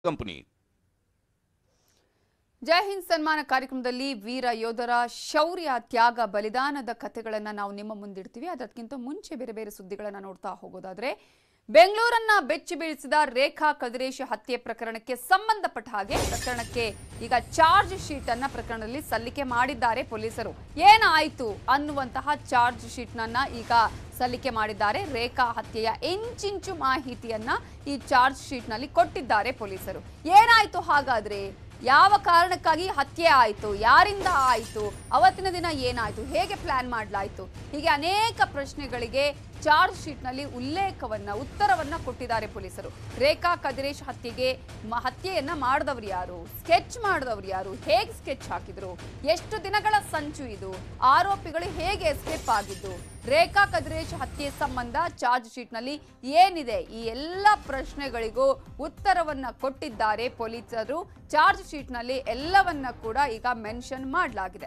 company ಜೈ ಹಿಂದ್ ಸನ್ಮಾನ ಕಾರ್ಯಕ್ರಮದಲ್ಲಿ ವೀರ ಯೋಧರ ಶೌರ್ಯ ತ್ಯಾಗ ಬಲಿದಾನದ ಕಥೆಗಳನ್ನ ನಾವು ನಿಮ್ಮ ಮುಂದಿಡ್ತೀವಿ ಅದಕ್ಕಿಂತ ಮುಂಚೆ ಬೇರೆ ಬೇರೆ ಸುದ್ದಿಗಳನ್ನ ನೋಡ್ತಾ ಹೋಗೋದಾದ್ರೆ ಬೆಂಗಳೂರನ್ನ ಬೆಚ್ಚಿ ಬೀಳಿಸಿದ ರೇಖಾ ಕದಿರೇಶ್ ಹತ್ಯೆ ಪ್ರಕರಣಕ್ಕೆ ಸಂಬಂಧಪಟ್ಟ ಹಾಗೆ ಪ್ರಕರಣಕ್ಕೆ ಈಗ ಚಾರ್ಜ್ ಶೀಟ್ ಅನ್ನ ಪ್ರಕರಣದಲ್ಲಿ ಸಲ್ಲಿಕೆ ಮಾಡಿದ್ದಾರೆ ಪೊಲೀಸರು ಏನಾಯ್ತು ಅನ್ನುವಂತಹ ಚಾರ್ಜ್ ಶೀಟ್ ನನ್ನ ಈಗ ಸಲ್ಲಿಕೆ ಮಾಡಿದ್ದಾರೆ ರೇಖಾ ಹತ್ಯೆಯ ಇಂಚಿಂಚು ಮಾಹಿತಿಯನ್ನ ಈ ಚಾರ್ಜ್ ಶೀಟ್ ನಲ್ಲಿ ಕೊಟ್ಟಿದ್ದಾರೆ ಪೊಲೀಸರು ಏನಾಯ್ತು ಹಾಗಾದ್ರೆ ಯಾವ ಕಾರಣಕ್ಕಾಗಿ ಹತ್ಯೆ ಆಯಿತು ಯಾರಿಂದ ಆಯಿತು ಅವತ್ತಿನ ದಿನ ಏನಾಯಿತು ಹೇಗೆ ಪ್ಲಾನ್ ಮಾಡಲಾಯಿತು ಹೀಗೆ ಅನೇಕ ಪ್ರಶ್ನೆಗಳಿಗೆ ಚಾರ್ಜ್ ಶೀಟ್ನಲ್ಲಿ ಉಲ್ಲೇಖವನ್ನ ಉತ್ತರವನ್ನ ಕೊಟ್ಟಿದ್ದಾರೆ ಪೊಲೀಸರು ರೇಖಾ ಕದಿರೇಶ್ ಹತ್ಯೆಗೆ ಮ- ಹತ್ಯೆಯನ್ನ ಮಾಡಿದವರು ಯಾರು ಸ್ಕೆಚ್ ಮಾಡಿದವರು ಯಾರು ಹೇಗೆ ಸ್ಕೆಚ್ ಹಾಕಿದ್ರು ಎಷ್ಟು ದಿನಗಳ ಸಂಚು ಇದು ಆರೋಪಿಗಳು ಹೇಗೆ ಎಸ್ಕೇಪ್ ಆಗಿದ್ದು ರೇಖಾ ಕದಿರೇಶ್ ಹತ್ಯೆ ಸಂಬಂಧ ಚಾರ್ಜ್ ಶೀಟ್ನಲ್ಲಿ ಏನಿದೆ ಈ ಎಲ್ಲ ಪ್ರಶ್ನೆಗಳಿಗೂ ಉತ್ತರವನ್ನ ಕೊಟ್ಟಿದ್ದಾರೆ ಪೊಲೀಸರು ಚಾರ್ಜ್ ಶೀಟ್ನಲ್ಲಿ ಎಲ್ಲವನ್ನ ಕೂಡ ಈಗ ಮೆನ್ಷನ್ ಮಾಡಲಾಗಿದೆ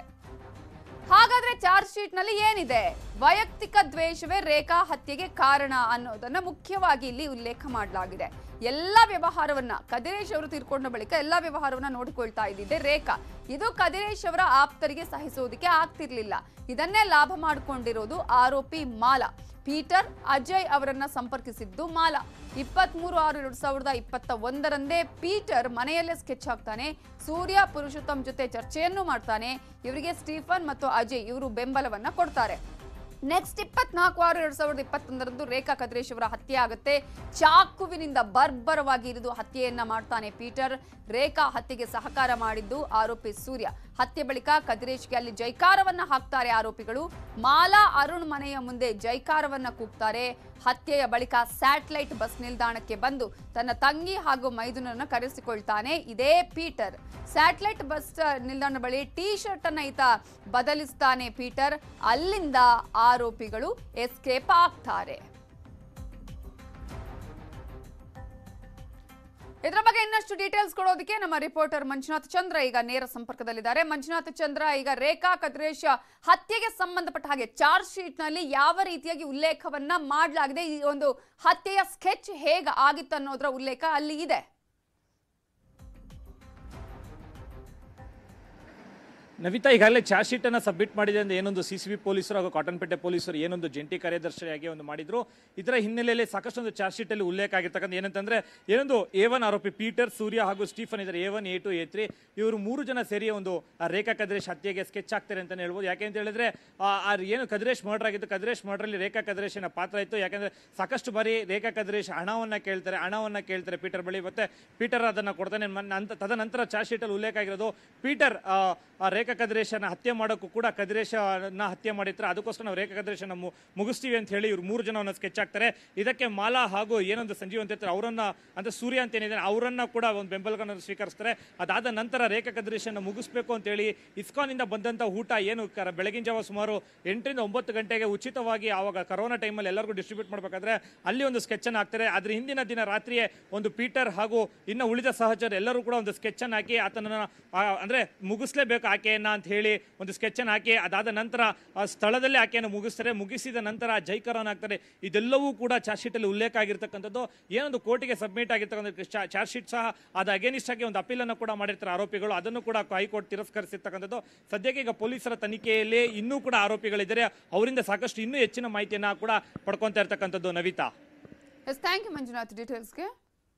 ಹಾಗಾದ್ರೆ ಚಾರ್ಜ್ ಶೀಟ್ ನಲ್ಲಿ ಏನಿದೆ ವೈಯಕ್ತಿಕ ದ್ವೇಷವೇ ರೇಖಾ ಹತ್ಯೆಗೆ ಕಾರಣ ಅನ್ನೋದನ್ನ ಮುಖ್ಯವಾಗಿ ಇಲ್ಲಿ ಉಲ್ಲೇಖ ಮಾಡಲಾಗಿದೆ ಎಲ್ಲ ವ್ಯವಹಾರವನ್ನ ಕದಿರೇಶ್ ಅವರು ತೀರ್ಕೊಂಡ ಬಳಿಕ ಎಲ್ಲ ವ್ಯವಹಾರವನ್ನ ನೋಡಿಕೊಳ್ತಾ ಇದ್ದಿದ್ದೆ ರೇಖಾ ಇದು ಕದಿರೇಶ್ ಅವರ ಆಪ್ತರಿಗೆ ಸಹಿಸೋದಕ್ಕೆ ಆಗ್ತಿರ್ಲಿಲ್ಲ ಇದನ್ನೇ ಲಾಭ ಮಾಡಿಕೊಂಡಿರೋದು ಆರೋಪಿ ಮಾಲಾ ಪೀಟರ್ ಅಜಯ್ ಅವರನ್ನ ಸಂಪರ್ಕಿಸಿದ್ದು ಮಾಲಾ ಇಪ್ಪತ್ಮೂರು ಆರು ಎರಡ್ ಸಾವಿರದ ಇಪ್ಪತ್ತ ಒಂದರಂದೇ ಪೀಟರ್ ಮನೆಯಲ್ಲೇ ಸ್ಕೆಚ್ ಹಾಕ್ತಾನೆ ಸೂರ್ಯ ಪುರುಷೋತ್ತಮ್ ಜೊತೆ ಚರ್ಚೆಯನ್ನು ಮಾಡ್ತಾನೆ ಇವರಿಗೆ ಸ್ಟೀಫನ್ ಮತ್ತು ಅಜಯ್ ಇವರು ಬೆಂಬಲವನ್ನ ಕೊಡ್ತಾರೆ ನೆಕ್ಸ್ಟ್ ಇಪ್ಪತ್ನಾಲ್ಕು ಆರು ಎರಡ್ ಸಾವಿರದ ಇಪ್ಪತ್ತೊಂದರಂದು ರೇಖಾ ಕದ್ರೇಶ್ ಅವರ ಹತ್ಯೆ ಆಗುತ್ತೆ ಚಾಕುವಿನಿಂದ ಬರ್ಬರವಾಗಿ ಇರಿದು ಹತ್ಯೆಯನ್ನ ಮಾಡ್ತಾನೆ ಪೀಟರ್ ರೇಖಾ ಹತ್ಯೆಗೆ ಸಹಕಾರ ಮಾಡಿದ್ದು ಆರೋಪಿ ಸೂರ್ಯ ಹತ್ಯೆ ಬಳಿಕ ಕದಿರೇಶ್ಗೆ ಅಲ್ಲಿ ಜೈಕಾರವನ್ನ ಹಾಕ್ತಾರೆ ಆರೋಪಿಗಳು ಮಾಲಾ ಅರುಣ್ ಮನೆಯ ಮುಂದೆ ಜೈಕಾರವನ್ನ ಕೂಗ್ತಾರೆ ಹತ್ಯೆಯ ಬಳಿಕ ಸ್ಯಾಟಲೈಟ್ ಬಸ್ ನಿಲ್ದಾಣಕ್ಕೆ ಬಂದು ತನ್ನ ತಂಗಿ ಹಾಗೂ ಮೈದುನನ್ನ ಕರೆಸಿಕೊಳ್ತಾನೆ ಇದೇ ಪೀಟರ್ ಸ್ಯಾಟಲೈಟ್ ಬಸ್ ನಿಲ್ದಾಣ ಬಳಿ ಟೀ ಶರ್ಟ್ ಅನ್ನ ಈತ ಬದಲಿಸ್ತಾನೆ ಪೀಟರ್ ಅಲ್ಲಿಂದ ಆರೋಪಿಗಳು ಎಸ್ಕೇಪ್ ಆಗ್ತಾರೆ ಇದರ ಬಗ್ಗೆ ಇನ್ನಷ್ಟು ಡೀಟೇಲ್ಸ್ ಕೊಡೋದಕ್ಕೆ ನಮ್ಮ ರಿಪೋರ್ಟರ್ ಮಂಜುನಾಥ್ ಚಂದ್ರ ಈಗ ನೇರ ಸಂಪರ್ಕದಲ್ಲಿದ್ದಾರೆ ಮಂಜುನಾಥ್ ಚಂದ್ರ ಈಗ ರೇಖಾ ಕದ್ರೇಶ್ ಹತ್ಯೆಗೆ ಸಂಬಂಧಪಟ್ಟ ಹಾಗೆ ಚಾರ್ಜ್ ಶೀಟ್ ನಲ್ಲಿ ಯಾವ ರೀತಿಯಾಗಿ ಉಲ್ಲೇಖವನ್ನ ಮಾಡಲಾಗಿದೆ ಈ ಒಂದು ಹತ್ಯೆಯ ಸ್ಕೆಚ್ ಹೇಗೆ ಆಗಿತ್ತು ಅನ್ನೋದರ ಉಲ್ಲೇಖ ಅಲ್ಲಿ ಇದೆ ನವಿತಾ ಈಗಾಗಲೇ ಚಾರ್ಜ್ ಶೀಟ್ ಅನ್ನ ಸಬ್ಮಿಟ್ ಮಾಡಿದೆ ಅಂತ ಏನೊಂದು ಸಿ ಸಿ ಬಿ ಪೊಲೀಸರು ಹಾಗೂ ಕಾಟನ್ಪೇಟೆ ಪೊಲೀಸರು ಏನೊಂದು ಜಂಟಿ ಕಾರ್ಯದರ್ಶಿಯಾಗಿ ಒಂದು ಮಾಡಿದ್ರು ಇದರ ಹಿನ್ನೆಲೆಯಲ್ಲಿ ಸಾಕಷ್ಟು ಒಂದು ಚಾರ್ಜ್ ಶೀಟ್ ಅಲ್ಲಿ ಉಲ್ಲೇಖ ಆಗಿರ್ತಕ್ಕಂಥ ಏನಂತಂದ್ರೆ ಏನೊಂದು ಎ ಒನ್ ಆರೋಪಿ ಪೀಟರ್ ಸೂರ್ಯ ಹಾಗೂ ಸ್ಟೀಫನ್ ಇದ್ದಾರೆ A one A two A three ಇವರು ಮೂರು ಜನ ಸೇರಿ ಒಂದು ಆ ರೇಖಾ ಕದ್ರೇಶ್ ಹತ್ಯೆಗೆ ಸ್ಕೆಚ್ ಆಗ್ತಾರೆ ಅಂತ ಹೇಳ್ಬೋದು ಯಾಕೆ ಅಂತ ಹೇಳಿದ್ರೆ ಆ ಆ ಏನು ಕದ್ರೇಶ್ ಮರ್ಡರ್ ಆಗಿತ್ತು ಕದ್ರೇಶ್ ಮರ್ಡರ್ ಅಲ್ಲಿ ರೇಖಾ ಕದ್ರೇಶಿನ ಪಾತ್ರ ಇತ್ತು ಯಾಕಂದ್ರೆ ಸಾಕಷ್ಟು ಬಾರಿ ರೇಖಾ ಕದ್ರೇಶ್ ಹಣವನ್ನ ಕೇಳ್ತಾರೆ ಹಣವನ್ನ ಕೇಳ್ತಾರೆ ಪೀಟರ್ ಬಳಿ ಮತ್ತೆ ಪೀಟರ್ ಅದನ್ನ ಕೊಡ್ತಾನೆ ಮನ್- ನಂತ- ತದನಂತರ ಚಾರ್ಜ್ ಶೀಟ್ ಅಲ್ಲಿ ಉಲ್ಲೇಖ ಆಗಿರೋದು ಪೀಟರ್ ಆ, ಆ ರೇಖಾ ಕದ್ರೇಶನ ಹತ್ಯೆ ಮಾಡೋಕ್ಕೂ ಕೂಡ ಕದ್ರೇಶನ ಹತ್ಯೆ ಮಾಡಿರ್ತಾರೆ ಅದಕ್ಕೋಸ್ಕರ ನಾವು ರೇಖಾ ಕದ್ರೇಶನ ಮು- ಮುಗಿಸ್ತೀವಿ ಅಂತ ಹೇಳಿ ಇವ್ರು ಮೂರು ಜನವನ್ನ ಸ್ಕೆಚ್ ಆಗ್ತಾರೆ ಇದಕ್ಕೆ ಮಾಲಾ ಹಾಗೂ ಏನೊಂದು ಸಂಜೀವ್ ಅಂತ ಇರ್ತಾರೆ ಅವರನ್ನ ಅಂದ್ರೆ ಸೂರ್ಯ ಅಂತ ಏನಿದೆ ಅವರನ್ನ ಕೂಡ ಒಂದು ಬೆಂಬಲವನ್ನು ಸ್ವೀಕರಿಸ್ತಾರೆ ಅದಾದ ನಂತರ ರೇಖಾ ಕದ್ರೇಶನ ಮುಗಿಸ್ಬೇಕು ಅಂತ ಹೇಳಿ ಇಸ್ಕಾನಿಂದ ಬಂದಂತ ಊಟ ಏನು ಕ- ಬೆಳಗಿನ ಜಾವ ಸುಮಾರು ಎಂಟರಿಂದ ಒಂಬತ್ತು ಗಂಟೆಗೆ ಉಚಿತವಾಗಿ ಆವಾಗ ಕರೋನಾ ಟೈಮಲ್ಲಿ ಎಲ್ಲರಿಗೂ ಡಿಸ್ಟ್ರಿಬ್ಯೂಟ್ ಮಾಡಬೇಕಾದ್ರೆ ಅಲ್ಲಿ ಒಂದು ಸ್ಕೆಚ್ ಅನ್ನು ಹಾಕ್ತಾರೆ ಅದ್ರ ಹಿಂದಿನ ದಿನ ರಾತ್ರಿಯೇ ಒಂದು ಪೀಟರ್ ಹಾಗೂ ಇನ್ನು ಉಳಿದ ಸಹಚರ ಎಲ್ಲರೂ ಕೂಡ ಒಂದು ಸ್ಕೆಚ್ ಅನ್ನು ಹಾಕಿ ಆತನನ್ನ ಆ, ಅಂದ್ರೆ ಮುಗಿಸ್ಲೇಬೇಕು ಆಕೆಯನ್ನ ಅಂತ ಹೇಳಿ ಒಂದು ಸ್ಕೆಚ್ ಅನ್ನು ಹಾಕಿ ಅದಾದ ನಂತರ ಆ ಸ್ಥಳದಲ್ಲೇ ಆಕೆಯನ್ನು ಮುಗಿಸ್ತಾರೆ ಮುಗಿಸಿದ ನಂತರ ಜೈಕರನ್ ಹಾಕ್ತಾರೆ ಇದೆಲ್ಲವೂ ಕೂಡ ಚಾರ್ಜ್ ಶೀಟ್ ಅಲ್ಲಿ ಉಲ್ಲೇಖ ಆಗಿರ್ತಕ್ಕಂಥದ್ದು ಏನೊಂದು ಕೋರ್ಟಿಗೆ ಸಬ್ಮಿಟ್ ಆಗಿರ್ತಕ್ಕಂಥ ಚಾರ್ಜ್ ಶೀಟ್ ಸಹ ಅದು ಅಗೇನಿಸ್ಟ್ ಆಗಿ ಒಂದು ಅಪೀಲ್ ಅನ್ನು ಕೂಡ ಮಾಡಿರ್ತಾರೆ ಆರೋಪಿಗಳು ಅದನ್ನು ಕೂಡ ಹೈಕೋರ್ಟ್ ತಿರಸ್ಕರಿಸಿರ್ತಕ್ಕಂಥದ್ದು ಸದ್ಯಕ್ಕೆ ಈಗ ಪೊಲೀಸರ ತನಿಖೆಯಲ್ಲಿ ಇನ್ನೂ ಕೂಡ ಆರೋಪಿಗಳಿದ್ದಾರೆ ಅವರಿಂದ ಸಾಕಷ್ಟು ಇನ್ನೂ ಹೆಚ್ಚಿನ ಮಾಹಿತಿಯನ್ನ ಕೂಡ ಪಡ್ಕೊಂತಾ ಇರ್ತಕ್ಕಂಥದ್ದು Navitha yes thank you Manjunath ಡೀಟೇಲ್ಸ್ಗೆ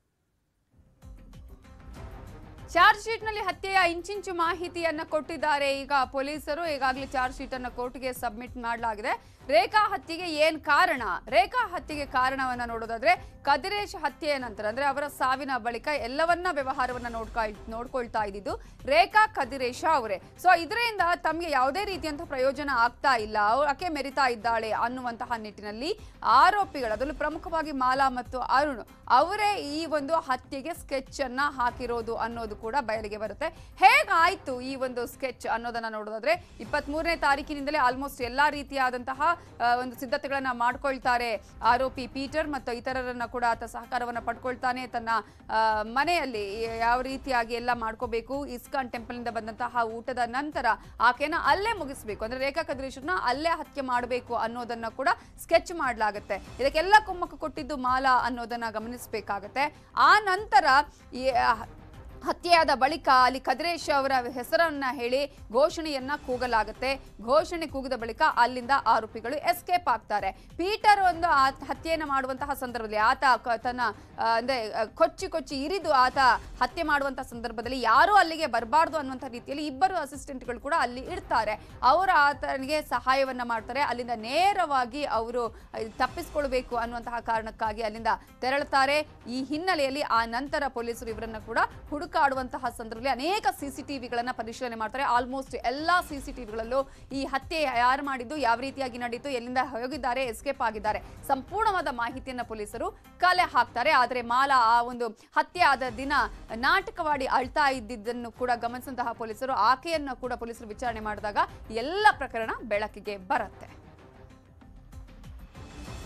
ಚಾರ್ಜ್ ಶೀಟ್ ನಲ್ಲಿ ಹತ್ಯೆಯ ಇಂಚಿಂಚು ಮಾಹಿತಿಯನ್ನ ಕೊಟ್ಟಿದ್ದಾರೆ ಈಗ ಪೊಲೀಸರು ಈಗಾಗಲೇ ಚಾರ್ಜ್ ಶೀಟ್ ಅನ್ನ ಕೋರ್ಟ್ಗೆ ಸಬ್ಮಿಟ್ ಮಾಡಲಾಗಿದೆ ರೇಖಾ ಹತ್ಯೆಗೆ ಏನ್ ಕಾರಣ ರೇಖಾ ಹತ್ಯೆಗೆ ಕಾರಣವನ್ನ ನೋಡೋದಾದ್ರೆ ಕದಿರೇಶ್ ಹತ್ಯೆಯ ನಂತರ ಅಂದ್ರೆ ಅವರ ಸಾವಿನ ಬಳಿಕ ಎಲ್ಲವನ್ನ ವ್ಯವಹಾರವನ್ನ ನೋಡ್ಕಾ ನೋಡ್ಕೊಳ್ತಾ ಇದ್ದಿದ್ದು ರೇಖಾ ಕದಿರೇಶ ಅವರೇ ಸೊ ಇದರಿಂದ ತಮಗೆ ಯಾವುದೇ ರೀತಿಯಂತಹ ಪ್ರಯೋಜನ ಆಗ್ತಾ ಇಲ್ಲ ಅವ್ರು ಆಕೆ ಮೆರಿತಾ ಇದ್ದಾಳೆ ಅನ್ನುವಂತಹ ನಿಟ್ಟಿನಲ್ಲಿ ಆರೋಪಿಗಳು ಅದರಲ್ಲೂ ಪ್ರಮುಖವಾಗಿ ಮಾಲಾ ಮತ್ತು ಅರುಣ್ ಅವರೇ ಈ ಒಂದು ಹತ್ಯೆಗೆ ಸ್ಕೆಚ್ ಅನ್ನ ಹಾಕಿರೋದು ಅನ್ನೋದು ಕೂಡ ಬಯಲಿಗೆ ಬರುತ್ತೆ ಹೇಗಾಯ್ತು ಈ ಒಂದು ಸ್ಕೆಚ್ ಅನ್ನೋದನ್ನ ನೋಡೋದಾದ್ರೆ ಇಪ್ಪತ್ತ್ ಮೂರನೇ ತಾರೀಕಿನಿಂದಲೇ ಆಲ್ಮೋಸ್ಟ್ ಎಲ್ಲಾ ರೀತಿಯಾದಂತಹ ಆ, ಒಂದು ಸಿದ್ಧತೆಗಳನ್ನ ಮಾಡ್ಕೊಳ್ತಾರೆ ಆರೋಪಿ ಪೀಟರ್ ಮತ್ತು ಇತರರನ್ನ ಕೂಡ ಆತ ಸಹಕಾರವನ್ನ ಪಡ್ಕೊಳ್ತಾನೆ ತನ್ನ ಆ, ಮನೆಯಲ್ಲಿ ಯಾವ ರೀತಿಯಾಗಿ ಎಲ್ಲ ಮಾಡ್ಕೋಬೇಕು ಇಸ್ಕಾನ್ ಟೆಂಪಲ್ ಇಂದ ಬಂದಂತಹ ಊಟದ ನಂತರ ಆಕೆನ ಅಲ್ಲೇ ಮುಗಿಸ್ಬೇಕು ಅಂದ್ರೆ ರೇಖಾ ಕದ್ರೇಶ್ವರ್ನ ಅಲ್ಲೇ ಹತ್ಯೆ ಮಾಡಬೇಕು ಅನ್ನೋದನ್ನ ಕೂಡ ಸ್ಕೆಚ್ ಮಾಡಲಾಗುತ್ತೆ ಇದಕ್ಕೆಲ್ಲ ಕುಮ್ಮಕ್ಕು ಕೊಟ್ಟಿದ್ದು ಮಾಲಾ ಅನ್ನೋದನ್ನ ಗಮನಿಸಬೇಕಾಗತ್ತೆ ಆ ನಂತರ ಈ, ಆ, ಹತ್ಯೆಯಾದ ಬಳಿಕ ಅಲ್ಲಿ ಕದ್ರೇಶ್ ಅವರ ಹೆಸರನ್ನ ಹೇಳಿ ಘೋಷಣೆಯನ್ನ ಕೂಗಲಾಗುತ್ತೆ ಘೋಷಣೆ ಕೂಗಿದ ಬಳಿಕ ಅಲ್ಲಿಂದ ಆರೋಪಿಗಳು ಎಸ್ಕೇಪ್ ಆಗ್ತಾರೆ ಪೀಟರ್ ಒಂದು ಆ ಹತ್ಯೆಯನ್ನ ಮಾಡುವಂತಹ ಸಂದರ್ಭದಲ್ಲಿ ಆತ ಕ- ತನ್ನ ಆ, ಅಂದ್ರೆ ಆ, ಕೊಚ್ಚಿ ಕೊಚ್ಚಿ ಇರಿದು ಆತ ಹತ್ಯೆ ಮಾಡುವಂತಹ ಸಂದರ್ಭದಲ್ಲಿ ಯಾರೂ ಅಲ್ಲಿಗೆ ಬರಬಾರ್ದು ಅನ್ನುವಂಥ ರೀತಿಯಲ್ಲಿ ಇಬ್ಬರು ಅಸಿಸ್ಟೆಂಟ್ಗಳು ಕೂಡ ಅಲ್ಲಿ ಇರ್ತಾರೆ ಅವರು ಆತನಿಗೆ ಸಹಾಯವನ್ನ ಮಾಡ್ತಾರೆ ಅಲ್ಲಿಂದ ನೇರವಾಗಿ ಅವರು ತಪ್ಪಿಸ್ಕೊಳ್ಬೇಕು ಅನ್ನುವಂತಹ ಕಾರಣಕ್ಕಾಗಿ ಅಲ್ಲಿಂದ ತೆರಳುತ್ತಾರೆ ಈ ಹಿನ್ನೆಲೆಯಲ್ಲಿ ಆ ನಂತರ ಪೊಲೀಸರು ಇವರನ್ನ ಕೂಡ ಹುಡುಕಾಡುವಂತಹ ಸಂದರ್ಭದಲ್ಲಿ ಅನೇಕ ಸಿಸಿಟಿವಿಗಳನ್ನ ಪರಿಶೀಲನೆ ಮಾಡ್ತಾರೆ ಆಲ್ಮೋಸ್ಟ್ ಎಲ್ಲಾ ಸಿಸಿಟಿವಿಗಳಲ್ಲೂ ಈ ಹತ್ಯೆ ಯಾರು ಮಾಡಿದ್ದು ಯಾವ ರೀತಿಯಾಗಿ ನಡೀತು ಎಲ್ಲಿಂದ ಹೋಗಿದ್ದಾರೆ ಎಸ್ಕೇಪ್ ಆಗಿದ್ದಾರೆ ಸಂಪೂರ್ಣವಾದ ಮಾಹಿತಿಯನ್ನ ಪೊಲೀಸರು ಕಲೆ ಹಾಕ್ತಾರೆ ಆದರೆ ಮಾಲಾ ಆ ಒಂದು ಹತ್ಯೆ ಆದ ದಿನ ನಾಟಕವಾಡಿ ಅಳ್ತಾ ಇದ್ದಿದ್ದನ್ನು ಕೂಡ ಗಮನಿಸಿದಂತಹ ಪೊಲೀಸರು ಆಕೆಯನ್ನ ಕೂಡ ಪೊಲೀಸರು ವಿಚಾರಣೆ ಮಾಡಿದಾಗ ಎಲ್ಲ ಪ್ರಕರಣ ಬೆಳಕಿಗೆ ಬರುತ್ತೆ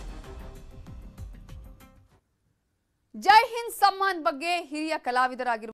ಜೈ ಹಿಂದ್ ಸಮ್ಮಾನ್ ಬಗ್ಗೆ ಹಿರಿಯ ಕಲಾವಿದರಾಗಿರುವ